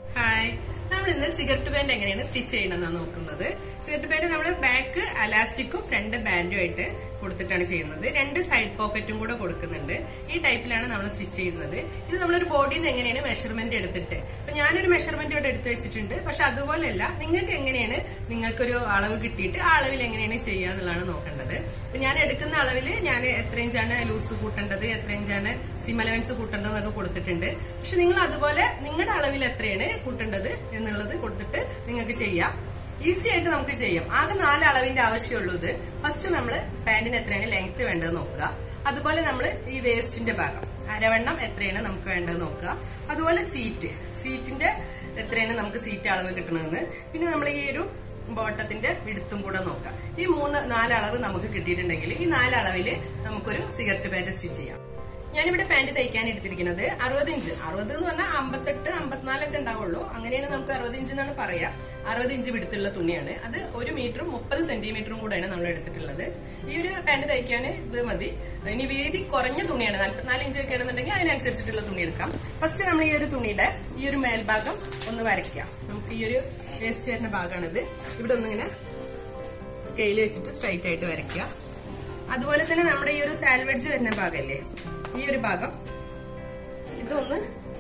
hi നമ്മൾ ഇന്ന് cigarette band എങ്ങനെയാണ് സ്റ്റിച്ച് ചെയ്യണമെന്നാണ് നോക്കുന്നത് സിഗരറ്റ് ബാൻഡ് നമ്മൾ ബാക്ക് അലാസ്റ്റിക്കും ഫ്രണ്ട് ബാൻഡും ആയിട്ട് കൊടുത്തിട്ടാണ് ചെയ്യുന്നത് രണ്ട് സൈഡ് പോക്കറ്റും കൂടെ കൊടുക്കുന്നുണ്ട് ഈ ടൈപ്പിലാണ് നമ്മൾ സ്റ്റിച്ച് ചെയ്യുന്നത് ഇത് നമ്മളൊരു ബോഡിയിൽ നിന്ന് എങ്ങനെയാണ് മെഷർമെന്റ് എടുത്തിട്ട് അപ്പൊ ഞാനൊരു മെഷർമെന്റ് ഇവിടെ എടുത്ത് വെച്ചിട്ടുണ്ട് പക്ഷെ അതുപോലെയല്ല നിങ്ങൾക്ക് എങ്ങനെയാണ് നിങ്ങൾക്കൊരു അളവ് കിട്ടിയിട്ട് ആ അളവിൽ എങ്ങനെയാണ് ചെയ്യുക എന്നുള്ളതാണ് നോക്കേണ്ടത് അപ്പൊ ഞാൻ എടുക്കുന്ന അളവിൽ ഞാൻ എത്ര ഇഞ്ചാണ് ലൂസ് കൂട്ടേണ്ടത് എത്ര ഇഞ്ചാണ് സിം അലവൻസ് കൂട്ടേണ്ടത് എന്നൊക്കെ കൊടുത്തിട്ടുണ്ട് പക്ഷെ നിങ്ങൾ അതുപോലെ നിങ്ങളുടെ അളവിൽ എത്രയാണ് കൂട്ടേണ്ടത് എന്നുള്ളത് കൊടുത്തിട്ട് നിങ്ങൾക്ക് ചെയ്യാം ഈസി ആയിട്ട് നമുക്ക് ചെയ്യാം ആകെ നാല് അളവിന്റെ ആവശ്യമുള്ളൂ ഇത് ഫസ്റ്റ് നമ്മൾ പാന്റിന് എത്രയാണ് ലെങ്ത് വേണ്ടത് നോക്കുക അതുപോലെ നമ്മൾ ഈ വേസ്റ്റിന്റെ ഭാഗം അരവണ്ണം എത്രയാണ് നമുക്ക് വേണ്ടത് നോക്കുക അതുപോലെ സീറ്റ് സീറ്റിന്റെ എത്രയാണ് നമുക്ക് സീറ്റ് അളവ് കിട്ടണമെന്ന് പിന്നെ നമ്മൾ ഈ ഒരു ബോട്ടത്തിന്റെ വിടുത്തും കൂടെ നോക്കാം ഈ മൂന്ന് നാല് അളവ് നമുക്ക് കിട്ടിയിട്ടുണ്ടെങ്കിൽ ഈ നാല് അളവില് നമുക്കൊരു സിഗരറ്റ് പാന്റ് സ്റ്റിച്ച് ചെയ്യാം ഞാനിവിടെ പാന്റ് തയ്ക്കാൻ എടുത്തിരിക്കുന്നത് അറുപത് ഇഞ്ച് അറുപത് എന്ന് പറഞ്ഞാൽ അമ്പത്തെട്ട് അമ്പത്തിനാലൊക്കെ ഉണ്ടാവുള്ളൂ അങ്ങനെയാണ് നമുക്ക് അറുപത് ഇഞ്ച് എന്നാണ് പറയാ അറുപത് ഇഞ്ച് വിടുത്തുള്ള തുണിയാണ് അത് ഒരു മീറ്ററും മുപ്പത് സെന്റിമീറ്ററും കൂടെയാണ് നമ്മൾ എടുത്തിട്ടുള്ളത് ഈ ഒരു പാന്റ് തയ്ക്കാൻ ഇത് മതി ഇനി വീതി കുറഞ്ഞ തുണിയാണ് നാല്പത്തിനാല് ഇഞ്ച് ഒക്കെ ആണെന്നുണ്ടെങ്കിൽ അതിനനുസരിച്ചിട്ടുള്ള തുണി എടുക്കാം ഫസ്റ്റ് നമ്മൾ ഈ ഒരു തുണിയുടെ ഈ ഒരു മേൽഭാഗം ഒന്ന് വരയ്ക്കാം നമുക്ക് ഈ ഒരു വേസ്റ്റ് വരുന്ന ഭാഗമാണിത് ഇവിടെ ഒന്നിങ്ങനെ സ്കെയിൽ വെച്ചിട്ട് സ്ട്രൈറ്റ് ആയിട്ട് വരയ്ക്കുക അതുപോലെ തന്നെ നമ്മുടെ ഈ ഒരു സാൽവെഡ്ജ് വരുന്ന ഭാഗമല്ലേ ഈ ഒരു ഭാഗം ഇതൊന്ന്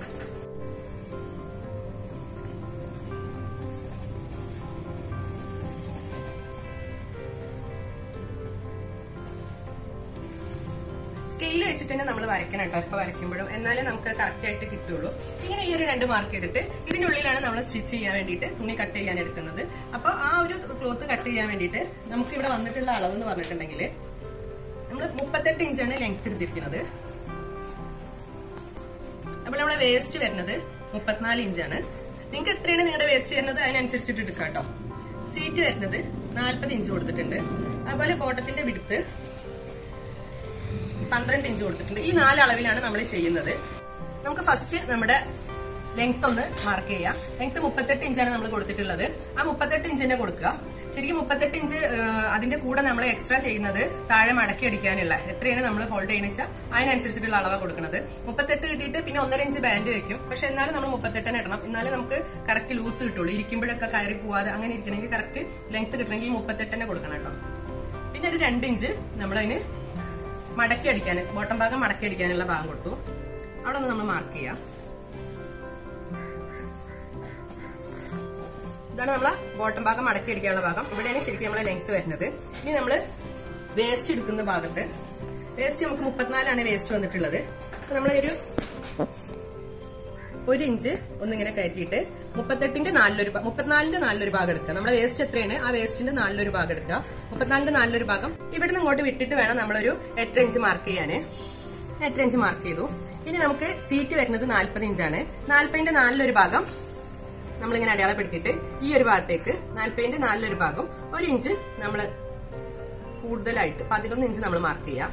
സ്കെയിൽ വെച്ചിട്ട് തന്നെ നമ്മൾ വരയ്ക്കണം കേട്ടോ ഇപ്പൊ വരയ്ക്കുമ്പോഴും എന്നാലേ നമുക്ക് കറക്റ്റ് ആയിട്ട് കിട്ടുള്ളൂ ഇങ്ങനെ ഈ ഒരു രണ്ട് മാർക്ക് ചെയ്തിട്ട് ഇതിനുള്ളിലാണ് നമ്മൾ സ്റ്റിച്ച് ചെയ്യാൻ വേണ്ടിയിട്ട് തുണി കട്ട് ചെയ്യാൻ എടുക്കുന്നത് അപ്പൊ ആ ഒരു ക്ലോത്ത് കട്ട് ചെയ്യാൻ വേണ്ടിയിട്ട് നമുക്ക് ഇവിടെ വന്നിട്ടുള്ള അളവ് എന്ന് പറഞ്ഞിട്ടുണ്ടെങ്കിൽ നമ്മൾ മുപ്പത്തെട്ട് ഇഞ്ചാണ് ലെങ്ത് എടുത്തിരിക്കുന്നത് അപ്പോൾ നമ്മളെ വേസ്റ്റ് വരുന്നത് മുപ്പത്തിനാല് ഇഞ്ചാണ് നിങ്ങൾക്ക് എത്രയാണ് നിങ്ങളുടെ വേസ്റ്റ് വരുന്നത് അതിനനുസരിച്ചിട്ട് എടുക്കാം കേട്ടോ സീറ്റ് വരുന്നത് നാൽപ്പത് ഇഞ്ച് കൊടുത്തിട്ടുണ്ട് അതുപോലെ ബോട്ടത്തിന്റെ വിടുത്ത് പന്ത്രണ്ട് ഇഞ്ച് കൊടുത്തിട്ടുണ്ട് ഈ നാല് അളവിലാണ് നമ്മൾ ചെയ്യുന്നത് നമുക്ക് ഫസ്റ്റ് നമ്മുടെ ലെങ്ത് ഒന്ന് മാർക്ക് ചെയ്യാം ലെങ്ത് മുപ്പത്തെട്ട് ഇഞ്ചാണ് നമ്മൾ കൊടുത്തിട്ടുള്ളത് ആ മുപ്പത്തെട്ട് ഇഞ്ച് തന്നെ കൊടുക്കുക ശരിക്കും മുപ്പത്തെട്ട് ഇഞ്ച് അതിന്റെ കൂടെ നമ്മൾ എക്സ്ട്രാ ചെയ്യുന്നത് താഴെ മടക്കി അടിക്കാനുള്ള എത്രയാണ് നമ്മൾ ഹോൾഡ് ചെയ്യുന്ന വെച്ചാൽ അതിനനുസരിച്ചിട്ടുള്ള അളവ് കൊടുക്കുന്നത് മുപ്പത്തെട്ട് കിട്ടിയിട്ട് പിന്നെ ഒന്നര ഇഞ്ച് ബാൻഡ് വെക്കും പക്ഷെ എന്നാലും നമ്മൾ മുപ്പത്തെട്ടിന് ഇടണം എന്നാലും നമുക്ക് കറക്റ്റ് ലൂസ് കിട്ടുള്ളൂ ഇരിക്കുമ്പോഴൊക്കെ കയറി പോവാതെ അങ്ങനെ ഇരിക്കണമെങ്കിൽ കറക്റ്റ് ലെങ്ത് കിട്ടണമെങ്കിൽ ഈ മുപ്പത്തെട്ടിനെ കൊടുക്കണം കേട്ടോ പിന്നെ ഒരു രണ്ട് ഇഞ്ച് നമ്മളതിന് മടക്കി അടിക്കാൻ ബോട്ടം ഭാഗം മടക്കി അടിക്കാനുള്ള ഭാഗം കൊടുത്തു അവിടെ ഒന്ന് നമ്മൾ മാർക്ക് ചെയ്യാം ഇതാണ് നമ്മളെ ബോട്ടം ഭാഗം മടക്കി അടിക്കാനുള്ള ഭാഗം ഇവിടെയാണ് ശരിക്കും നമ്മളെ ലെങ്ത് വരുന്നത് ഇനി നമ്മൾ വേസ്റ്റ് എടുക്കുന്ന ഭാഗത്ത് വേസ്റ്റ് നമുക്ക് മുപ്പത്തിനാലാണ് വേസ്റ്റ് വന്നിട്ടുള്ളത് അപ്പൊ നമ്മളൊരു ഒരു ഇഞ്ച് ഒന്നിങ്ങനെ കയറ്റിയിട്ട് മുപ്പത്തെട്ടിന്റെ നാലിലൊരു മുപ്പത്തിനാലിന്റെ നാലിലൊരു ഭാഗം എടുക്കുക നമ്മുടെ വേസ്റ്റ് എത്രയാണ് ആ വേസ്റ്റിന്റെ നാലിലൊരു ഭാഗം എടുക്കുക മുപ്പത്തിനാലിന്റെ നാലിലൊരു ഭാഗം ഇവിടുന്ന് ഇങ്ങോട്ട് വിട്ടിട്ട് വേണം നമ്മളൊരു എട്ടര ഇഞ്ച് മാർക്ക് ചെയ്യാന് എട്ടര ഇഞ്ച് മാർക്ക് ചെയ്തു ഇനി നമുക്ക് സീറ്റ് വരുന്നത് നാൽപ്പത് ഇഞ്ചാണ് നാൽപ്പതിന്റെ നാലിലൊരു ഭാഗം നമ്മളിങ്ങനെ അടയാളപ്പെടുത്തിയിട്ട് ഈ ഒരു ഭാഗത്തേക്ക് നാൽപ്പതിന്റെ നാലിലൊരു ഭാഗം ഒരു ഇഞ്ച് നമ്മൾ കൂടുതലായിട്ട് പതിനൊന്ന് ഇഞ്ച് നമ്മൾ മാർക്ക് ചെയ്യാം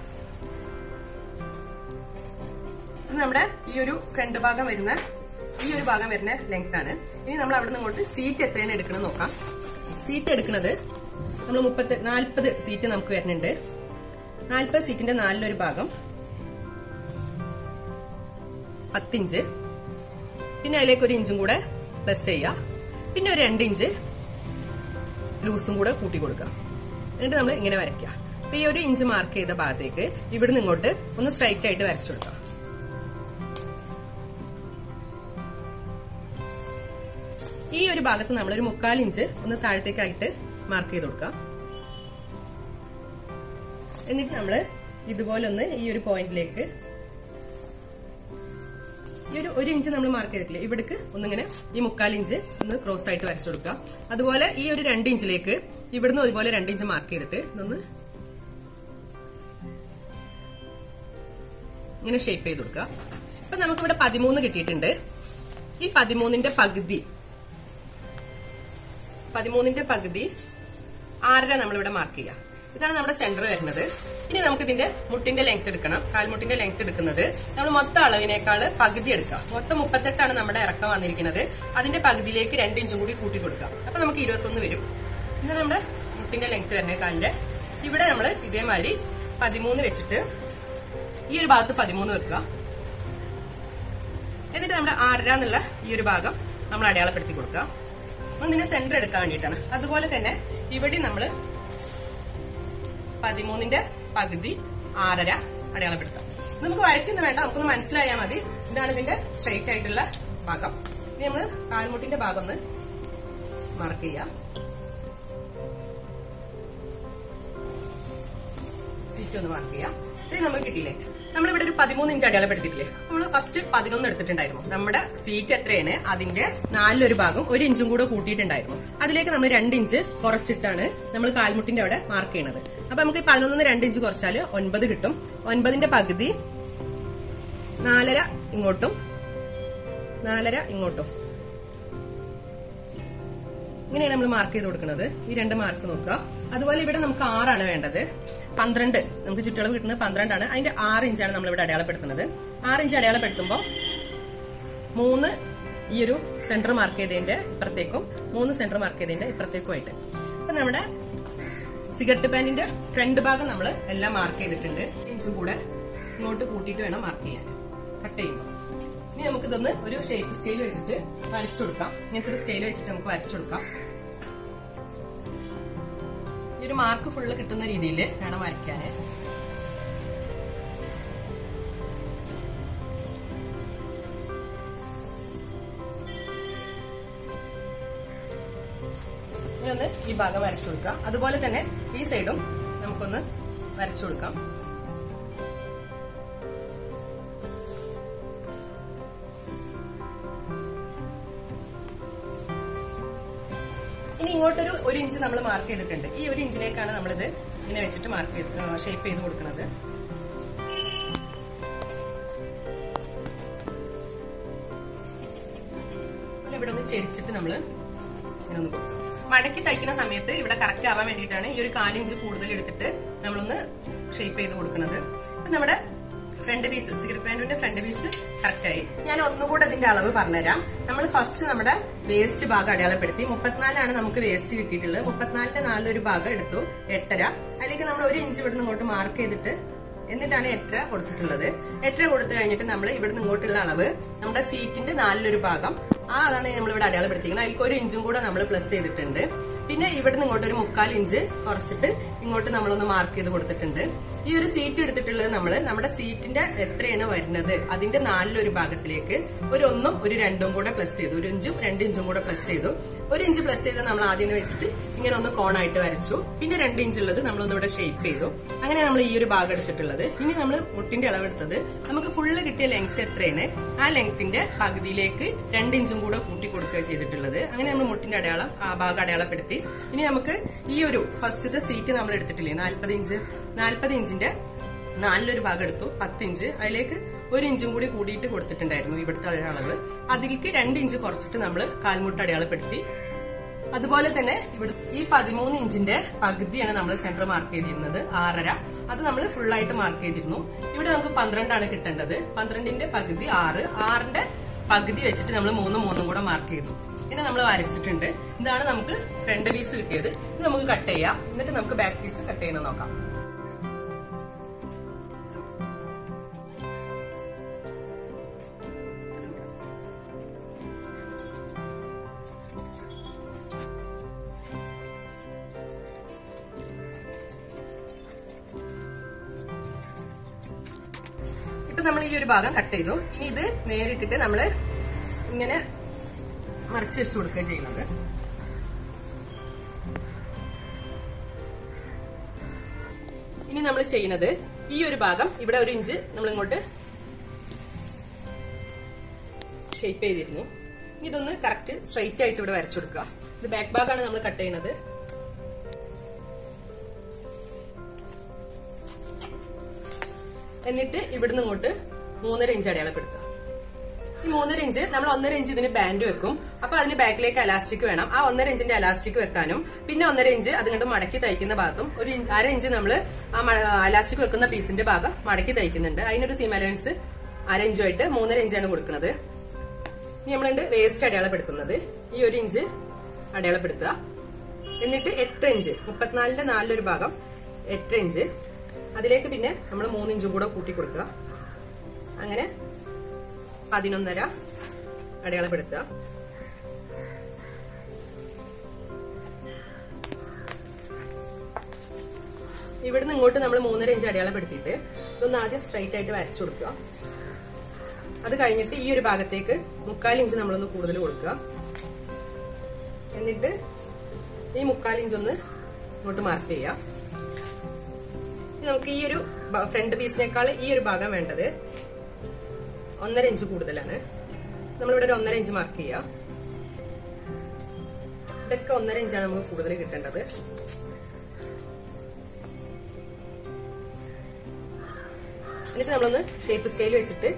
ഇത് നമ്മുടെ ഈ ഒരു ഫ്രണ്ട് ഭാഗം വരുന്ന ഈ ഒരു ഭാഗം വരുന്ന ലെങ്ത് ആണ് ഇനി നമ്മൾ അവിടെ നിന്ന് ഇങ്ങോട്ട് സീറ്റ് എത്രയാണ് എടുക്കണം നോക്കാം സീറ്റ് എടുക്കുന്നത് നമ്മൾ മുപ്പത്തി നാൽപ്പത് സീറ്റ് നമുക്ക് വരുന്നുണ്ട് നാൽപ്പത് സീറ്റിന്റെ നാലിലൊരു ഭാഗം പത്തിഞ്ച് പിന്നെ അതിലേക്ക് ഒരു ഇഞ്ചും കൂടെ പ്ലസ് ചെയ്യുക പിന്നെ ഒരു രണ്ട് ഇഞ്ച് ലൂസും കൂടെ കൂട്ടി കൊടുക്കുക എന്നിട്ട് നമ്മൾ ഇങ്ങനെ വരയ്ക്കുക അപ്പൊ ഈ ഒരു ഇഞ്ച് മാർക്ക് ചെയ്ത ഭാഗത്തേക്ക് ഇവിടുന്ന് ഇങ്ങോട്ട് ഒന്ന് സ്ട്രൈറ്റ് ആയിട്ട് വരച്ചു കൊടുക്കാം ഈ ഒരു ഭാഗത്ത് നമ്മൾ ഒരു മുക്കാൽ ഇഞ്ച് ഒന്ന് താഴത്തേക്കായിട്ട് മാർക്ക് ചെയ്ത് കൊടുക്കാം എന്നിട്ട് നമ്മൾ ഇതുപോലെ ഒന്ന് ഈ ഒരു പോയിന്റിലേക്ക് ഈ ഒരു ഒരു ഇഞ്ച് നമ്മൾ മാർക്ക് ചെയ്തിട്ടില്ലേ ഇവിടേക്ക് ഒന്നിങ്ങനെ ഈ മുക്കാൽ ഇഞ്ച് ഒന്ന് ക്രോസ് ആയിട്ട് വരച്ചു കൊടുക്കുക അതുപോലെ ഈ ഒരു രണ്ട് ഇഞ്ചിലേക്ക് ഇവിടുന്ന് അതുപോലെ രണ്ട് ഇഞ്ച് മാർക്ക് ചെയ്തിട്ട് ഇതൊന്ന് ഇങ്ങനെ ഷേപ്പ് ചെയ്ത് കൊടുക്കുക ഇപ്പൊ നമുക്കിവിടെ പതിമൂന്ന് കിട്ടിയിട്ടുണ്ട് ഈ പതിമൂന്നിന്റെ പകുതി പതിമൂന്നിന്റെ പകുതി ആറര നമ്മളിവിടെ മാർക്ക് ചെയ്യാം ഇതാണ് നമ്മുടെ സെന്റർ വരുന്നത് ഇനി നമുക്ക് ഇതിന്റെ മുട്ടിന്റെ ലെങ്ത് എടുക്കണം കാൽമുട്ടിന്റെ ലെങ്ത് എടുക്കുന്നത് നമ്മൾ മൊത്തം അളവിനേക്കാൾ പകുതി എടുക്കാം മൊത്തം മുപ്പത്തെട്ടാണ് നമ്മുടെ ഇറക്കം വന്നിരിക്കുന്നത് അതിന്റെ പകുതിയിലേക്ക് രണ്ട് ഇഞ്ചും കൂടി കൂട്ടി കൊടുക്കാം അപ്പൊ നമുക്ക് ഇരുപത്തൊന്ന് വരും ഇന്ന് നമ്മുടെ മുട്ടിന്റെ ലെങ്ത് വരുന്നത് കാലിന്റെ ഇവിടെ നമ്മൾ ഇതേമാതിരി പതിമൂന്ന് വെച്ചിട്ട് ഈ ഒരു ഭാഗത്ത് പതിമൂന്ന് വെക്കുക എന്നിട്ട് നമ്മുടെ ആറര എന്നുള്ള ഈ ഒരു ഭാഗം നമ്മൾ അടയാളപ്പെടുത്തി കൊടുക്കുക നമ്മൾ ഇതിന്റെ സെന്റർ എടുക്കാൻ വേണ്ടിയിട്ടാണ് അതുപോലെ തന്നെ ഇവിടെ നമ്മൾ പതിമൂന്നിന്റെ പകുതി ആറര അടയാളപ്പെടുത്താം നമുക്ക് വരയ്ക്കുന്ന വേണ്ട നമുക്കൊന്ന് മനസ്സിലായാൽ മതി ഇതാണ് ഇതിന്റെ സ്ട്രെയിറ്റ് ആയിട്ടുള്ള ഭാഗം ഇനി നമ്മൾ കാൽമുട്ടിന്റെ ഭാഗം ഒന്ന് മാർക്ക് ചെയ്യാം സീറ്റ് ഒന്ന് മാർക്ക് ചെയ്യാം ഇത്രയും നമുക്ക് കിട്ടിയില്ലേ നമ്മളിവിടെ ഒരു പതിമൂന്ന് ഇഞ്ച് അടയാളപ്പെടുത്തിയിട്ടില്ലേ നമ്മൾ ഫസ്റ്റ് പതിനൊന്ന് എടുത്തിട്ടുണ്ടായിരുന്നു നമ്മുടെ സീറ്റ് എത്രയാണ് അതിന്റെ നാലിലൊരു ഭാഗം ഒരു ഇഞ്ചും കൂടെ കൂട്ടിയിട്ടുണ്ടായിരുന്നു അതിലേക്ക് നമ്മൾ രണ്ട് ഇഞ്ച് കുറച്ചിട്ടാണ് നമ്മൾ കാൽമുട്ടിന്റെ അവിടെ മാർക്ക് ചെയ്യുന്നത് അപ്പൊ നമുക്ക് ഈ പതിനൊന്നിന് രണ്ട് ഇഞ്ച് കുറച്ചാല് ഒൻപത് കിട്ടും ഒൻപതിന്റെ പകുതി നാലര ഇങ്ങോട്ടും നാലര ഇങ്ങോട്ടും ഇങ്ങനെയാണ് നമ്മൾ മാർക്ക് ചെയ്ത് കൊടുക്കുന്നത് ഈ രണ്ട് മാർക്ക് നോക്കുക അതുപോലെ ഇവിടെ നമുക്ക് ആറാണ് വേണ്ടത് പന്ത്രണ്ട് നമുക്ക് ചുറ്റളവ് കിട്ടുന്നത് പന്ത്രണ്ടാണ് അതിന്റെ ആറ് ഇഞ്ചാണ് നമ്മൾ ഇവിടെ അടയാളപ്പെടുത്തുന്നത് ആറ് ഇഞ്ച് അടയാളപ്പെടുത്തുമ്പോൾ മൂന്ന് ഈ ഒരു സെന്റർ മാർക്ക് ചെയ്തതിന്റെ ഇപ്പുറത്തേക്കും മൂന്ന് സെന്റർ മാർക്ക് ചെയ്തതിന്റെ ഇപ്പുറത്തേക്കുമായിട്ട് അപ്പൊ നമ്മുടെ സിഗരറ്റ് പാന്റിന്റെ ഫ്രണ്ട് ഭാഗം നമ്മൾ എല്ലാം മാർക്ക് ചെയ്തിട്ടുണ്ട് ഇഞ്ചും കൂടെ ഇങ്ങോട്ട് കൂട്ടിയിട്ട് വേണം മാർക്ക് ചെയ്യാൻ കട്ട് ചെയ്യുമ്പോൾ ഇനി നമുക്ക് ഇതൊന്ന് ഒരു ഷേപ്പ് സ്കെയിൽ വെച്ചിട്ട് വരച്ചു കൊടുക്കാം ഇങ്ങനത്തെ ഒരു സ്കെയിൽ വെച്ചിട്ട് നമുക്ക് വരച്ചു കൊടുക്കാം ഈ ഒരു മാർക്ക് ഫുള്ള് കിട്ടുന്ന രീതിയിൽ വേണം വരയ്ക്കാന് ഇനി ഒന്ന് ഈ ഭാഗം വരച്ചു കൊടുക്കാം അതുപോലെ തന്നെ ഈ സൈഡും നമുക്കൊന്ന് വരച്ചു കൊടുക്കാം ഇനി ഇങ്ങോട്ടൊരു ഒരു ഇഞ്ച് നമ്മൾ മാർക്ക് ചെയ്തിട്ടുണ്ട് ഈ ഒരു ഇഞ്ചിലേക്കാണ് നമ്മളിത് ഇങ്ങനെ വെച്ചിട്ട് മാർക്ക് ചെയ്ത് ഷേപ്പ് ചെയ്ത് കൊടുക്കുന്നത് അതുപോലെ ഇവിടെ ഒന്ന് ചെരിച്ചിട്ട് നമ്മൾ ഇങ്ങനെ ഒന്ന് കൊടുക്കും മടക്കി തയ്ക്കുന്ന സമയത്ത് ഇവിടെ കറക്റ്റ് ആവാൻ വേണ്ടിയിട്ടാണ് ഈ ഒരു കാലിഞ്ച് കൂടുതൽ എടുത്തിട്ട് നമ്മളൊന്ന് ഷേപ്പ് ചെയ്ത് കൊടുക്കുന്നത് അപ്പൊ നമ്മുടെ ഫ്രണ്ട് പീസ് സിഗരറ്റ് പാന്റിന്റെ ഫ്രണ്ട് പീസ് കറക്റ്റ് ആയി ഞാൻ ഒന്നുകൂടെ അതിന്റെ അളവ് പറഞ്ഞുതരാം നമ്മൾ ഫസ്റ്റ് നമ്മുടെ വേസ്റ്റ് ഭാഗം അടയാളപ്പെടുത്തി മുപ്പത്തിനാലാണ് നമുക്ക് വേസ്റ്റ് കിട്ടിയിട്ടുള്ളത് മുപ്പത്തിനാലിന്റെ നാലൊരു ഭാഗം എടുത്തു എട്ടര അതിലേക്ക് നമ്മൾ ഒരു ഇഞ്ച് ഇവിടുന്ന് ഇങ്ങോട്ട് മാർക്ക് ചെയ്തിട്ട് എന്നിട്ടാണ് എട്ടര കൊടുത്തിട്ടുള്ളത് എട്ടര കൊടുത്തു കഴിഞ്ഞിട്ട് നമ്മൾ ഇവിടുന്ന് ഇങ്ങോട്ടുള്ള അളവ് നമ്മുടെ സീറ്റിന്റെ നാലിലൊരു ഭാഗം ആ അതാണ് നമ്മൾ ഇവിടെ അടയാളപ്പെടുത്തിക്കുന്നത് അതിലേക്ക് ഒരു ഇഞ്ചും കൂടെ നമ്മൾ പ്ലസ് ചെയ്തിട്ടുണ്ട് പിന്നെ ഇവിടുന്ന് ഇങ്ങോട്ട് ഒരു മുക്കാൽ ഇഞ്ച് കുറച്ചിട്ട് ഇങ്ങോട്ട് നമ്മളൊന്ന് മാർക്ക് ചെയ്ത് കൊടുത്തിട്ടുണ്ട് ഈ ഒരു സീറ്റ് എടുത്തിട്ടുള്ളത് നമ്മൾ നമ്മുടെ സീറ്റിന്റെ എത്രയാണ് വരുന്നത് അതിന്റെ നാലിലൊരു ഭാഗത്തിലേക്ക് ഒരു ഒന്നും ഒരു രണ്ടും കൂടെ പ്ലസ് ചെയ്തു ഒരു ഇഞ്ചും രണ്ട് ഇഞ്ചും കൂടെ പ്ലസ് ചെയ്തു ഒരു ഇഞ്ച് പ്ലസ് ചെയ്ത് നമ്മൾ ആദ്യം വെച്ചിട്ട് ഇങ്ങനെ ഒന്ന് കോണായിട്ട് വരച്ചു പിന്നെ രണ്ട് ഇഞ്ച് ഉള്ളത് നമ്മളൊന്ന് ഇവിടെ ഷേപ്പ് ചെയ്തു അങ്ങനെ നമ്മൾ ഈ ഒരു ഭാഗം എടുത്തിട്ടുള്ളത് ഇനി നമ്മൾ മുട്ടിന്റെ അളവെടുത്തത് നമുക്ക് ഫുള്ള് കിട്ടിയ ലെങ്ത് എത്രയാണ് ആ ലെങ്ത്തിന്റെ പകുതിയിലേക്ക് രണ്ട് ഇഞ്ചും കൂടെ കൂട്ടി കൊടുക്കുക ചെയ്തിട്ടുള്ളത് അങ്ങനെ നമ്മൾ മുട്ടിന്റെ അടയാളം ആ ഭാഗം അടയാളപ്പെടുത്തി ഇനി നമുക്ക് ഈ ഒരു ഫസ്റ്റത്തെ സീറ്റ് നമ്മൾ എടുത്തിട്ടില്ലേ നാൽപ്പത് ഇഞ്ച് നാൽപ്പത് ഇഞ്ചിന്റെ നാലിലൊരു ഭാഗം എടുത്തു പത്ത് ഇഞ്ച് അതിലേക്ക് ഒരു ഇഞ്ചും കൂടി കൂടിയിട്ട് കൊടുത്തിട്ടുണ്ടായിരുന്നു ഇവിടുത്തെ അളവ് അതിലേക്ക് രണ്ട് ഇഞ്ച് കുറച്ചിട്ട് നമ്മൾ കാൽമുട്ട് അടയാളപ്പെടുത്തി അതുപോലെ തന്നെ ഇവിടെ ഈ പതിമൂന്ന് ഇഞ്ചിന്റെ പകുതിയാണ് നമ്മൾ സെന്റർ മാർക്ക് ചെയ്തിരുന്നത് ആറര അത് നമ്മൾ ഫുൾ ആയിട്ട് മാർക്ക് ചെയ്തിരുന്നു ഇവിടെ നമുക്ക് പന്ത്രണ്ടാണ് കിട്ടേണ്ടത് പന്ത്രണ്ടിന്റെ പകുതി ആറ് ആറിന്റെ പകുതി വെച്ചിട്ട് നമ്മൾ മൂന്നും മൂന്നും കൂടെ മാർക്ക് ചെയ്തു പിന്നെ നമ്മൾ വരച്ചിട്ടുണ്ട് ഇതാണ് നമുക്ക് ഫ്രണ്ട് പീസ് കിട്ടിയത് ഇത് നമുക്ക് കട്ട് ചെയ്യാം എന്നിട്ട് നമുക്ക് ബാക്ക് പീസ് കട്ട് ചെയ്യണം നോക്കാം ഇപ്പൊ നമ്മൾ ഈ ഒരു ഭാഗം കട്ട് ചെയ്തു ഇനി ഇത് നേരിട്ടിട്ട് നമ്മൾ ഇങ്ങനെ മറിച്ച് വെച്ച് കൊടുക്കുക ചെയ്യുന്നത് ഇനി നമ്മൾ ചെയ്യുന്നത് ഈ ഒരു ഭാഗം ഇവിടെ ഒരു ഇഞ്ച് നമ്മൾ ഇങ്ങോട്ട് ഷേപ്പ് ചെയ്തിരുന്നു ഇനി ഇതൊന്ന് കറക്റ്റ് സ്ട്രൈറ്റ് ആയിട്ട് ഇവിടെ വരച്ചു കൊടുക്കുക ഇത് ബാക്ക് ഭാഗമാണ് നമ്മൾ കട്ട് ചെയ്യുന്നത് എന്നിട്ട് ഇവിടുന്ന് ഇങ്ങോട്ട് മൂന്നര ഇഞ്ച് അടയാളപ്പെടുത്തുക ഈ മൂന്നര ഇഞ്ച് നമ്മൾ ഒന്നര ഇഞ്ച് ഇതിന് ബാൻഡ് വെക്കും അപ്പൊ അതിന് ബാക്കിലേക്ക് അലാസ്റ്റിക് വേണം ആ ഒന്നര ഇഞ്ചിന്റെ അലാസ്റ്റിക് വെക്കാനും പിന്നെ ഒന്നര ഇഞ്ച് അതുകൊണ്ട് മടക്കി തയ്ക്കുന്ന ഭാഗത്തും ഒരു ഇഞ്ച്- അര ഇഞ്ച് നമ്മൾ ആ അലാസ്റ്റിക് വെക്കുന്ന പീസിന്റെ ഭാഗം മടക്കി തയ്ക്കുന്നുണ്ട് അതിനൊരു സീം അലവൻസ് അര ഇഞ്ചുമായിട്ട് മൂന്നര ഇഞ്ചാണ് കൊടുക്കുന്നത് ഇനി നമ്മളുണ്ട് വേസ്റ്റ് അടയാളപ്പെടുത്തുന്നത് ഈ ഒരു ഇഞ്ച് അടയാളപ്പെടുത്തുക എന്നിട്ട് എട്ട് ഇഞ്ച് മുപ്പത്തിനാലിന്റെ നാലിലൊരു ഭാഗം എട്ട് ഇഞ്ച് അതിലേക്ക് പിന്നെ നമ്മൾ മൂന്ന് ഇഞ്ചും കൂടെ കൂട്ടി കൊടുക്കുക അങ്ങനെ പതിനൊന്നര അടയാളപ്പെടുത്തുക ഇവിടുന്ന് ഇങ്ങോട്ട് നമ്മൾ മൂന്നര ഇഞ്ച് അടയാളപ്പെടുത്തിയിട്ട് ഇതൊന്ന് ആദ്യം സ്ട്രൈറ്റ് ആയിട്ട് വരച്ചു കൊടുക്കുക അത് കഴിഞ്ഞിട്ട് ഈ ഒരു ഭാഗത്തേക്ക് മുക്കാൽ ഇഞ്ച് നമ്മളൊന്ന് കൂടുതൽ കൊടുക്കുക എന്നിട്ട് ഈ മുക്കാൽ ഇഞ്ച് ഒന്ന് ഇങ്ങോട്ട് മാർക്ക് ചെയ്യാം ഇനി നമുക്ക് ഈ ഒരു ഫ്രണ്ട് പീസിനേക്കാൾ ഈ ഒരു ഭാഗം വേണ്ടത് ഒന്നര ഇഞ്ച് കൂടുതലാണ് നമ്മളിവിടെ ഒരു ഒന്നര ഇഞ്ച് മാർക്ക് ചെയ്യാം ഇതൊക്കെ ഒന്നര ഇഞ്ചാണ് നമുക്ക് കൂടുതൽ കിട്ടേണ്ടത് എന്നിട്ട് നമ്മളൊന്ന് ഷേപ്പ് സ്കെയിൽ വെച്ചിട്ട്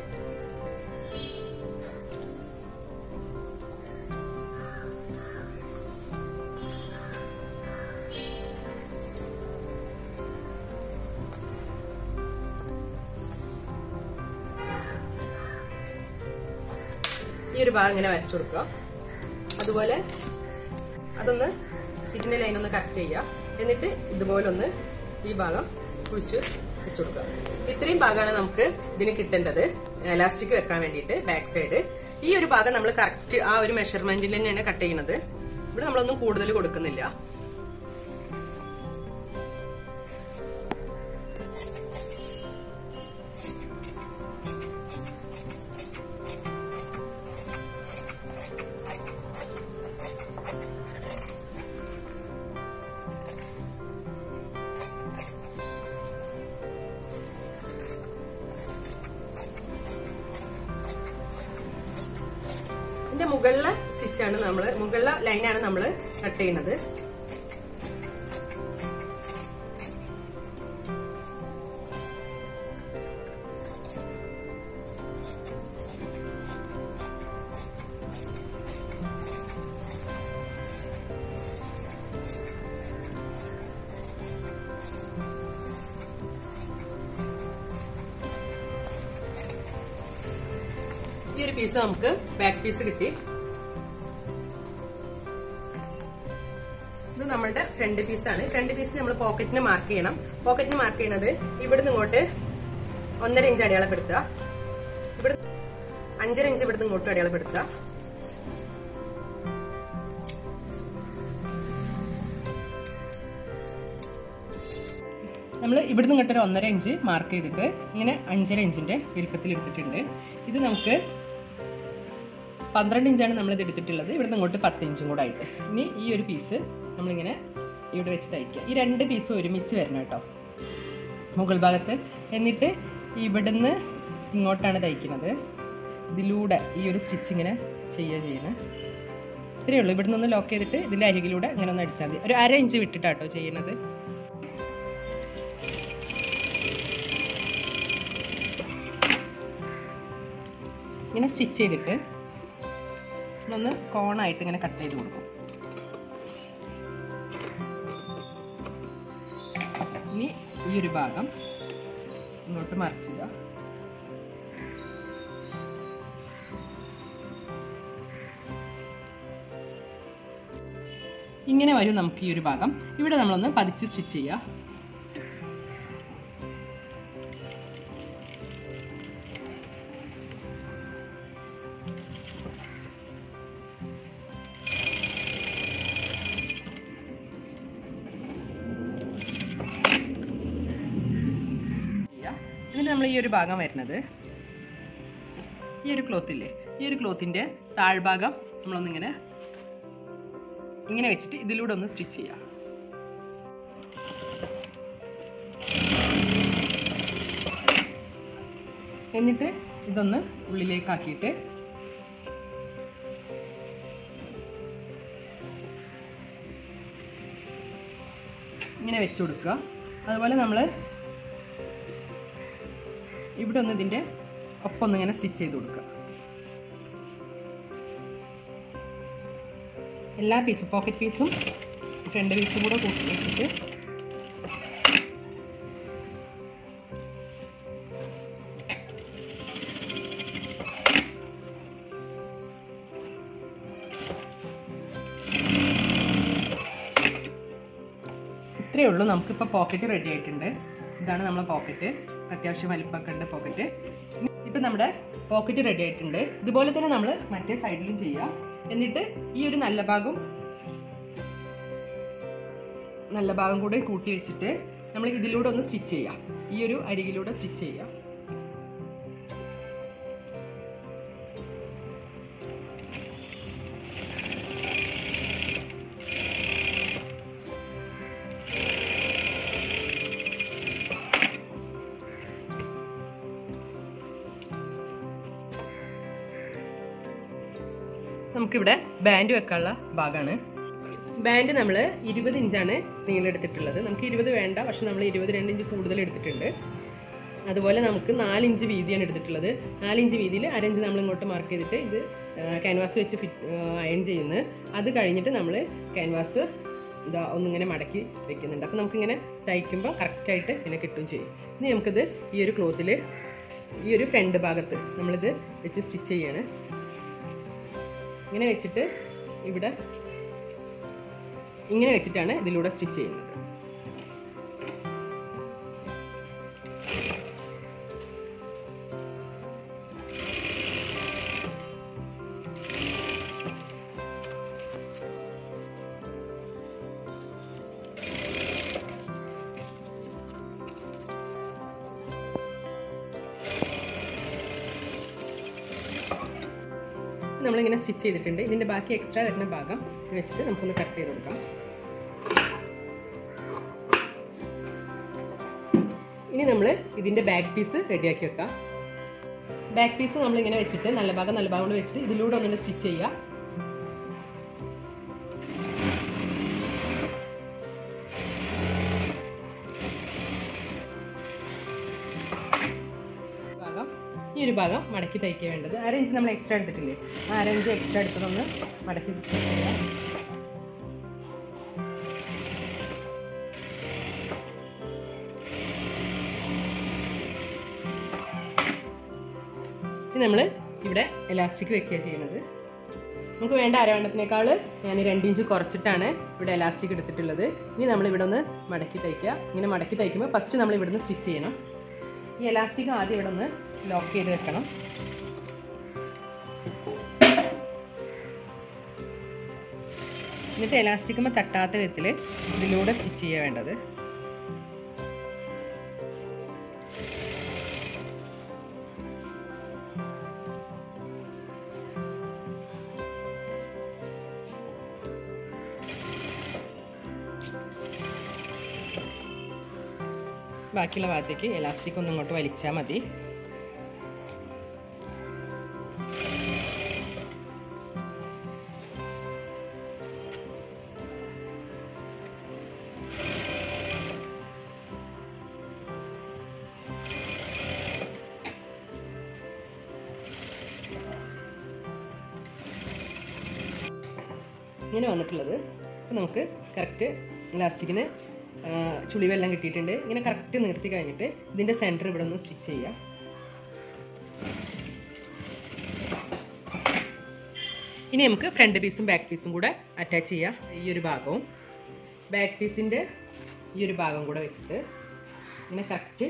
ഈ ഒരു ഭാഗം ഇങ്ങനെ വരച്ചു കൊടുക്കുക അതുപോലെ അതൊന്ന് സീറ്റിന്റെ ലൈൻ ഒന്ന് കറക്റ്റ് ചെയ്യുക എന്നിട്ട് ഇതുപോലെ ഒന്ന് ഈ ഭാഗം കുഴിച്ച് വെച്ചു കൊടുക്കുക ഇത്രയും ഭാഗമാണ് നമുക്ക് ഇതിന് കിട്ടേണ്ടത് എലാസ്റ്റിക് വെക്കാൻ വേണ്ടിയിട്ട് ബാക്ക് സൈഡ് ഈ ഒരു ഭാഗം നമ്മൾ കറക്റ്റ് ആ ഒരു മെഷർമെന്റിൽ തന്നെയാണ് കട്ട് ചെയ്യുന്നത് ഇവിടെ നമ്മളൊന്നും കൂടുതൽ കൊടുക്കുന്നില്ല ഇതിന്റെ മുകളിലെ സ്റ്റിച്ചാണ് നമ്മൾ മുകളിലെ ലൈനാണ് നമ്മൾ കട്ട് ചെയ്യുന്നത് ഈ ഒരു പീസ് നമുക്ക് ബാക്ക് പീസ് കിട്ടി ഇത് നമ്മളുടെ ഫ്രണ്ട് പീസാണ് ഫ്രണ്ട് പീസ് നമ്മൾ പോക്കറ്റിന് മാർക്ക് ചെയ്യണം പോക്കറ്റിന് മാർക്ക് ചെയ്യണത് ഇവിടുന്ന് ഇങ്ങോട്ട് ഒന്നര ഇഞ്ച് അടയാളപ്പെടുത്തുക ഇവിടെ അഞ്ചര ഇഞ്ച് ഇവിടുന്ന് ഇങ്ങോട്ട് അടയാളപ്പെടുത്തുക നമ്മൾ ഇവിടുന്ന് ഇങ്ങോട്ട് ഒരു ഒന്നര ഇഞ്ച് മാർക്ക് ചെയ്തിട്ട് ഇങ്ങനെ അഞ്ചര ഇഞ്ചിന്റെ വലുപ്പത്തിൽ എടുത്തിട്ടുണ്ട് ഇത് നമുക്ക് പന്ത്രണ്ട് ഇഞ്ചാണ് നമ്മൾ ഇത് എടുത്തിട്ടുള്ളത് ഇവിടുന്ന് ഇങ്ങോട്ട് പത്ത് ഇഞ്ചും കൂടെ ആയിട്ട് ഇനി ഈ ഒരു പീസ് നമ്മളിങ്ങനെ ഇവിടെ വെച്ച് തയ്ക്കുക ഈ രണ്ട് പീസും ഒരുമിച്ച് വരണം കേട്ടോ മുകൾ ഭാഗത്ത് എന്നിട്ട് ഇവിടുന്ന് ഇങ്ങോട്ടാണ് തയ്ക്കുന്നത് ഇതിലൂടെ ഈ ഒരു സ്റ്റിച്ച് ഇങ്ങനെ ചെയ്യുക ചെയ്യണേ ഇത്രയേ ഉള്ളൂ ഇവിടുന്ന് ഒന്ന് ലോക്ക് ചെയ്തിട്ട് ഇതിൻ്റെ അരികിലൂടെ ഇങ്ങനെ ഒന്ന് അടിച്ചാൽ മതി ഒരു അര ഇഞ്ച് വിട്ടിട്ടാട്ടോ ചെയ്യുന്നത് ഇങ്ങനെ സ്റ്റിച്ച് ചെയ്തിട്ട് ഒന്ന് കോണായിട്ട് ഇങ്ങനെ കട്ട് ചെയ്ത് കൊടുക്കും ഇനി ഈ ഒരു ഭാഗം ഇങ്ങോട്ട് മറിച്ചിടുക ഇങ്ങനെ വരും നമുക്ക് ഈ ഒരു ഭാഗം ഇവിടെ നമ്മളൊന്ന് പതിച്ച് സ്റ്റിച്ച് ചെയ്യുക ചെയ്യുക എന്നിട്ട് നമ്മൾ ഈ ഒരു ഭാഗം വരുന്നത് ഈ ഒരു ക്ലോത്ത് ഇല്ലേ ഈ ഒരു ക്ലോത്തിന്റെ താഴ്ഭാഗം നമ്മളൊന്നിങ്ങനെ ഇങ്ങനെ വെച്ചിട്ട് ഇതിലൂടെ ഒന്ന് സ്റ്റിച്ച് ചെയ്യാം എന്നിട്ട് ഇതൊന്ന് ഉള്ളിലേക്കാക്കിയിട്ട് ഇങ്ങനെ വെച്ച് കൊടുക്കുക അതുപോലെ നമ്മൾ ഇവിടെ ഒന്ന് ഇതിൻ്റെ ഒപ്പം ഒന്ന് ഇങ്ങനെ സ്റ്റിച്ച് ചെയ്ത് കൊടുക്കുക എല്ലാ പീസും പോക്കറ്റ് പീസും ഫ്രണ്ട് പീസും കൂടെ കൂട്ടി വെച്ചിട്ട് ഇത്രയേ ഉള്ളൂ നമുക്കിപ്പോൾ പോക്കറ്റ് റെഡി ആയിട്ടുണ്ട് ഇതാണ് നമ്മളെ പോക്കറ്റ് അത്യാവശ്യം വലിപ്പമൊക്കെ ഉണ്ട് പോക്കറ്റ് ഇപ്പം നമ്മുടെ പോക്കറ്റ് റെഡി ആയിട്ടുണ്ട് ഇതുപോലെ തന്നെ നമ്മൾ മറ്റേ സൈഡിലും ചെയ്യാം എന്നിട്ട് ഈ ഒരു നല്ല ഭാഗം നല്ല ഭാഗം കൂടെ കൂട്ടി വെച്ചിട്ട് നമ്മൾ ഇതിലൂടെ ഒന്ന് സ്റ്റിച്ച് ചെയ്യാം ഈ ഒരു അരികിലൂടെ സ്റ്റിച്ച് ചെയ്യാം നമുക്കിവിടെ ബാൻഡ് വെക്കാനുള്ള ഭാഗമാണ് ബാൻഡ് നമ്മൾ ഇരുപത് ഇഞ്ചാണ് നീളം എടുത്തിട്ടുള്ളത് നമുക്ക് ഇരുപത് വേണ്ട പക്ഷെ നമ്മൾ ഇരുപത് രണ്ട് ഇഞ്ച് കൂടുതൽ എടുത്തിട്ടുണ്ട് അതുപോലെ നമുക്ക് നാലിഞ്ച് വീതിയാണ് എടുത്തിട്ടുള്ളത് നാലിഞ്ച് വീതിയിൽ അരഞ്ച് നമ്മൾ ഇങ്ങോട്ട് മാർക്ക് ചെയ്തിട്ട് ഇത് ക്യാൻവാസ് വെച്ച് ഫിറ്റ് അയൺ ചെയ്യുന്നത് അത് കഴിഞ്ഞിട്ട് നമ്മൾ ക്യാൻവാസ് ഇതാ ഒന്നിങ്ങനെ മടക്കി വെക്കുന്നുണ്ട് അപ്പോൾ നമുക്കിങ്ങനെ തയ്ക്കുമ്പോൾ കറക്റ്റായിട്ട് ഇങ്ങനെ കിട്ടുകയും ചെയ്യും ഇനി നമുക്കിത് ഈ ഒരു ക്ലോത്തിൽ ഈ ഒരു ഫ്രണ്ട് ഭാഗത്ത് നമ്മളിത് വെച്ച് സ്റ്റിച്ച് ചെയ്യാണ് ഇങ്ങനെ വെച്ചിട്ട് ഇവിടെ ഇങ്ങനെ വെച്ചിട്ടാണ് ഇതിലൂടെ സ്റ്റിച്ച് ചെയ്യുന്നത് നമ്മളിങ്ങനെ സ്റ്റിച്ച് ചെയ്തിട്ടുണ്ട് ഇതിൻ്റെ ബാക്കി എക്സ്ട്രാ വരുന്ന ഭാഗം വെച്ചിട്ട് നമുക്കൊന്ന് കട്ട് ചെയ്ത് കൊടുക്കാം ഇനി നമ്മൾ ഇതിൻ്റെ ബാക്ക് പീസ് റെഡിയാക്കി വെക്കാം ബാക്ക് പീസ് നമ്മളിങ്ങനെ വെച്ചിട്ട് നല്ല ഭാഗം നല്ല ഭാഗം കൊണ്ട് വെച്ചിട്ട് ഇതിലൂടെ ഒന്നുകൂടെ സ്റ്റിച്ച് ചെയ്യുക ഭാഗം ഈ ഒരു ഭാഗം മടക്കി തയ്ക്കുക വേണ്ടത് അരഞ്ച് നമ്മൾ എക്സ്ട്രാ എടുത്തിട്ടില്ലേ ആ അരഞ്ച് എക്സ്ട്രാ എടുത്തതൊന്ന് മടക്കി സ്റ്റിച്ച് ചെയ്യാം ഇനി നമ്മൾ ഇവിടെ എലാസ്റ്റിക് വെക്കുക ചെയ്യുന്നത് നമുക്ക് വേണ്ട അരവണ്ണത്തിനേക്കാൾ ഞാൻ രണ്ട് ഇഞ്ച് കുറച്ചിട്ടാണ് ഇവിടെ എലാസ്റ്റിക് എടുത്തിട്ടുള്ളത് ഇനി നമ്മൾ ഇവിടെ ഒന്ന് മടക്കി തയ്ക്കുക ഇങ്ങനെ മടക്കി തയ്ക്കുമ്പോൾ ഫസ്റ്റ് നമ്മൾ ഇവിടുന്ന് സ്റ്റിച്ച് ചെയ്യണം ഈ എലാസ്റ്റിക് ആദ്യം ഇവിടെ ഒന്ന് ലോക്ക് ചെയ്ത് വെക്കണം എന്നിട്ട് എലാസ്റ്റിക്കുമ്പോൾ തട്ടാത്ത വിധത്തിൽ ഇതിലൂടെ സ്റ്റിച്ച് ചെയ്യുക വേണ്ടത് ബാക്കിയുള്ള ഭാഗത്തേക്ക് എലാസ്റ്റിക് ഒന്ന് ഇങ്ങോട്ട് വലിച്ചാൽ മതി ഇങ്ങനെ വന്നിട്ടുള്ളത് അപ്പോൾ നമുക്ക് കറക്റ്റ് ഇലാസ്റ്റിക്കിന് ചുളിവെല്ലാം കിട്ടിയിട്ടുണ്ട് ഇങ്ങനെ കറക്റ്റ് നിർത്തി കഴിഞ്ഞിട്ട് ഇതിൻ്റെ സെൻറ്റർ ഇവിടെ ഒന്ന് സ്റ്റിച്ച് ചെയ്യാം ഇനി നമുക്ക് ഫ്രണ്ട് പീസും ബാക്ക് പീസും കൂടെ അറ്റാച്ച് ചെയ്യാം ഈ ഒരു ഭാഗവും ബാക്ക് പീസിൻ്റെ ഈ ഒരു ഭാഗം കൂടെ വെച്ചിട്ട് ഇങ്ങനെ കറക്റ്റ്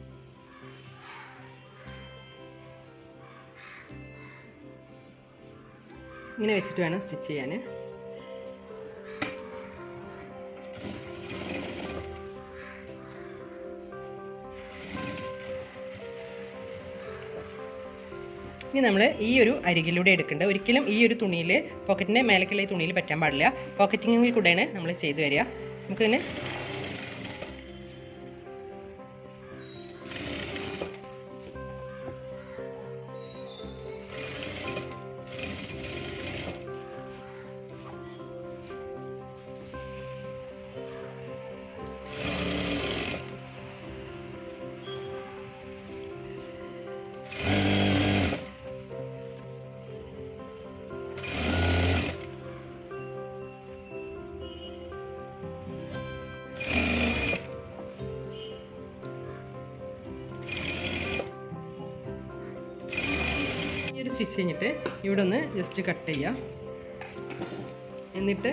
ഇങ്ങനെ വെച്ചിട്ട് വേണം സ്റ്റിച്ച് ചെയ്യാൻ ഇനി നമ്മൾ ഈ ഒരു അരികിലൂടെ എടുക്കേണ്ട ഒരിക്കലും ഈ ഒരു തുണിയിൽ പോക്കറ്റിൻ്റെ മേലേക്കുള്ള ഈ തുണിയിൽ പറ്റാൻ പാടില്ല പോക്കറ്റിങ്ങിൽ കൂടെയാണ് നമ്മൾ ചെയ്തു വരിക നമുക്കിങ്ങനെ ഈ ഒരു സ്റ്റിച്ച് കഴിഞ്ഞിട്ട് ഇവിടെ ഒന്ന് ജസ്റ്റ് കട്ട് ചെയ്യാം എന്നിട്ട്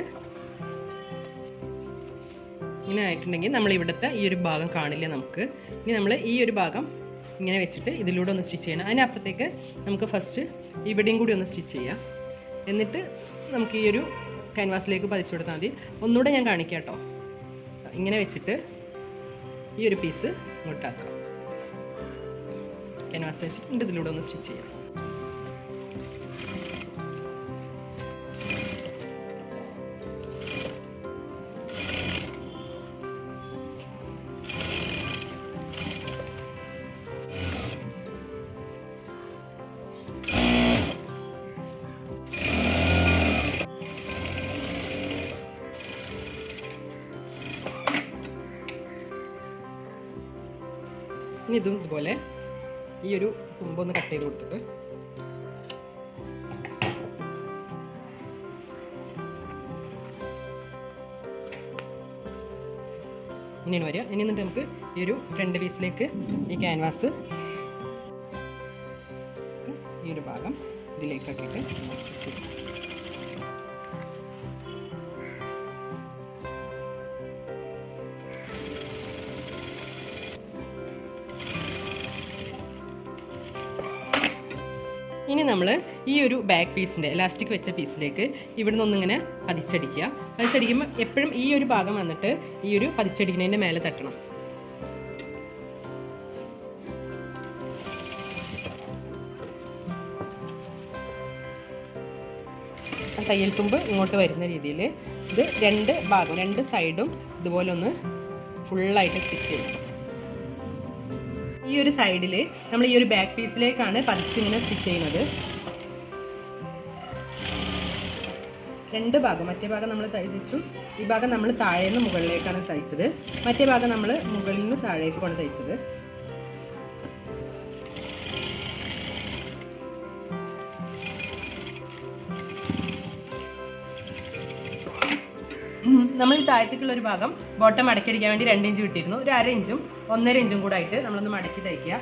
ഇങ്ങനെ ആയിട്ടുണ്ടെങ്കിൽ നമ്മൾ ഇവിടുത്തെ ഈ ഒരു ഭാഗം കാണില്ല നമുക്ക് ഇനി നമ്മൾ ഈ ഒരു ഭാഗം ഇങ്ങനെ വെച്ചിട്ട് ഇതിലൂടെ ഒന്ന് സ്റ്റിച്ച് ചെയ്യണം അതിനപ്പുറത്തേക്ക് നമുക്ക് ഫസ്റ്റ് ഇവിടെയും കൂടി ഒന്ന് സ്റ്റിച്ച് ചെയ്യാം എന്നിട്ട് നമുക്ക് ഈ ഒരു ക്യാൻവാസിലേക്ക് പതിച്ചു കൊടുത്താൽ മതി ഒന്നുകൂടെ ഞാൻ കാണിക്കാം കേട്ടോ ഇങ്ങനെ വെച്ചിട്ട് ഈ ഒരു പീസ് ഇങ്ങോട്ടാക്കാം ക്യാൻവാസ് വെച്ചിട്ട് ഇതിലൂടെ ഒന്ന് സ്റ്റിച്ച് ചെയ്യാം ഇനി ഇതും ഇതുപോലെ ഈ ഒരു തുമ്പൊന്ന് കട്ട് ചെയ്ത് കൊടുത്തിട്ട് ഇനിയാണ് വരിക ഇനി എന്നിട്ട് നമുക്ക് ഈ ഒരു ഫ്രണ്ട് പീസിലേക്ക് ഈ ക്യാൻവാസ് ഈ ഒരു ഭാഗം ഇതിലേക്കാക്കിയിട്ട് സ്റ്റിച്ച് ചെയ്യും ഇനി നമ്മൾ ഈ ഒരു ബാക്ക് പീസിൻ്റെ എലാസ്റ്റിക് വെച്ച പീസിലേക്ക് ഇവിടുന്ന് ഒന്നിങ്ങനെ പതിച്ചടിക്കുക പതിച്ചടിക്കുമ്പോൾ എപ്പോഴും ഈ ഒരു ഭാഗം വന്നിട്ട് ഈ ഒരു പതിച്ചടിക്കുന്നതിൻ്റെ മേലെ തട്ടണം തയ്യൽ തുമ്പ് ഇങ്ങോട്ട് വരുന്ന രീതിയിൽ ഇത് രണ്ട് ഭാഗം രണ്ട് സൈഡും ഇതുപോലെ ഒന്ന് ഫുള്ളായിട്ട് സ്റ്റിച്ച് ചെയ്യും ഈ ഒരു സൈഡിൽ നമ്മൾ ഈ ഒരു ബാക്ക് പീസിലേക്കാണ് പതിച്ചിങ്ങനെ സ്റ്റിച്ച് ചെയ്യുന്നത് രണ്ട് ഭാഗം മറ്റേ ഭാഗം നമ്മൾ തയ്ച്ചു ഈ ഭാഗം നമ്മൾ താഴെ നിന്ന് മുകളിലേക്കാണ് തയ്ച്ചത് മറ്റേ ഭാഗം നമ്മൾ മുകളിൽ നിന്ന് താഴേക്കാണ് തയ്ച്ചത് നമ്മൾ ഈ താഴത്തേക്കുള്ള ഒരു ഭാഗം ബോട്ടം മടക്കിയടിക്കാൻ വേണ്ടി രണ്ട് ഇഞ്ച് വിട്ടിരുന്നു ഒരു അര ഇഞ്ചും ഒന്നര ഇഞ്ചും കൂടെ ആയിട്ട് നമ്മളൊന്ന് മടക്കി തയ്ക്കുക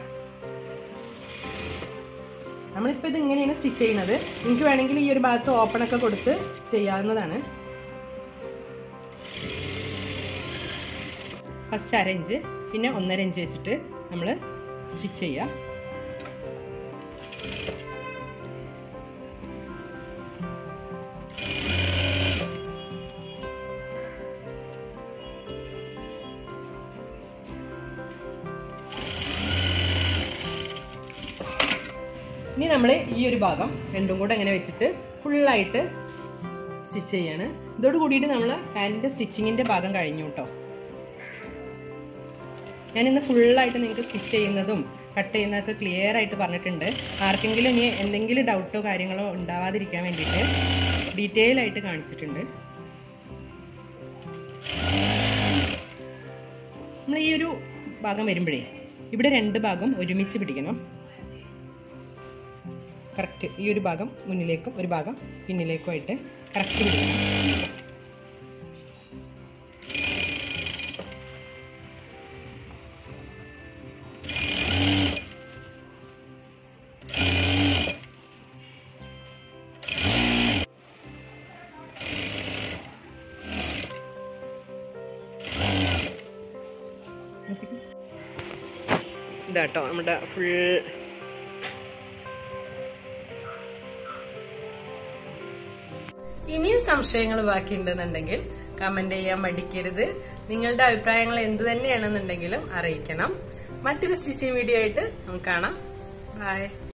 നമ്മളിപ്പോൾ ഇത് ഇങ്ങനെയാണ് സ്റ്റിച്ച് ചെയ്യുന്നത് നിങ്ങൾക്ക് വേണമെങ്കിൽ ഈ ഒരു ഭാഗത്ത് ഓപ്പൺ ഒക്കെ കൊടുത്ത് ചെയ്യാവുന്നതാണ് ഫസ്റ്റ് അര ഇഞ്ച് പിന്നെ ഒന്നര ഇഞ്ച് വെച്ചിട്ട് നമ്മൾ സ്റ്റിച്ച് ചെയ്യുക ഇനി നമ്മൾ ഈ ഒരു ഭാഗം രണ്ടും കൂടെ അങ്ങനെ വെച്ചിട്ട് ഫുള്ളായിട്ട് സ്റ്റിച്ച് ചെയ്യാണ് ഇതോട് കൂടിയിട്ട് നമ്മൾ പാൻറ്റിൻ്റെ സ്റ്റിച്ചിങ്ങിൻ്റെ ഭാഗം കഴിഞ്ഞു കേട്ടോ ഞാനിന്ന് ഫുള്ളായിട്ട് നിങ്ങൾക്ക് സ്റ്റിച്ച് ചെയ്യുന്നതും കട്ട് ചെയ്യുന്നതൊക്കെ ക്ലിയർ ആയിട്ട് പറഞ്ഞിട്ടുണ്ട് ആർക്കെങ്കിലും ഇനി എന്തെങ്കിലും ഡൗട്ടോ കാര്യങ്ങളോ ഉണ്ടാവാതിരിക്കാൻ വേണ്ടിയിട്ട് ഡീറ്റെയിൽ ആയിട്ട് കാണിച്ചിട്ടുണ്ട് നമ്മൾ ഈ ഒരു ഭാഗം വരുമ്പോഴേ ഇവിടെ രണ്ട് ഭാഗം ഒരുമിച്ച് പിടിക്കണം കറക്റ്റ് ഈ ഒരു ഭാഗം മുന്നിലേക്കും ഒരു ഭാഗം പിന്നിലേക്കുമായിട്ട് കറക്റ്റ് പിടിക്കണം ഇതാട്ടോ നമ്മുടെ ഫുൾ ഇനിയും സംശയങ്ങൾ ബാക്കിയുണ്ടെന്നുണ്ടെങ്കിൽ കമന്റ് ചെയ്യാൻ മടിക്കരുത് നിങ്ങളുടെ അഭിപ്രായങ്ങൾ എന്ത് തന്നെയാണെന്നുണ്ടെങ്കിലും അറിയിക്കണം മറ്റൊരു സ്റ്റിച്ചിങ് വീഡിയോ ആയിട്ട് നമുക്ക് കാണാം ബൈ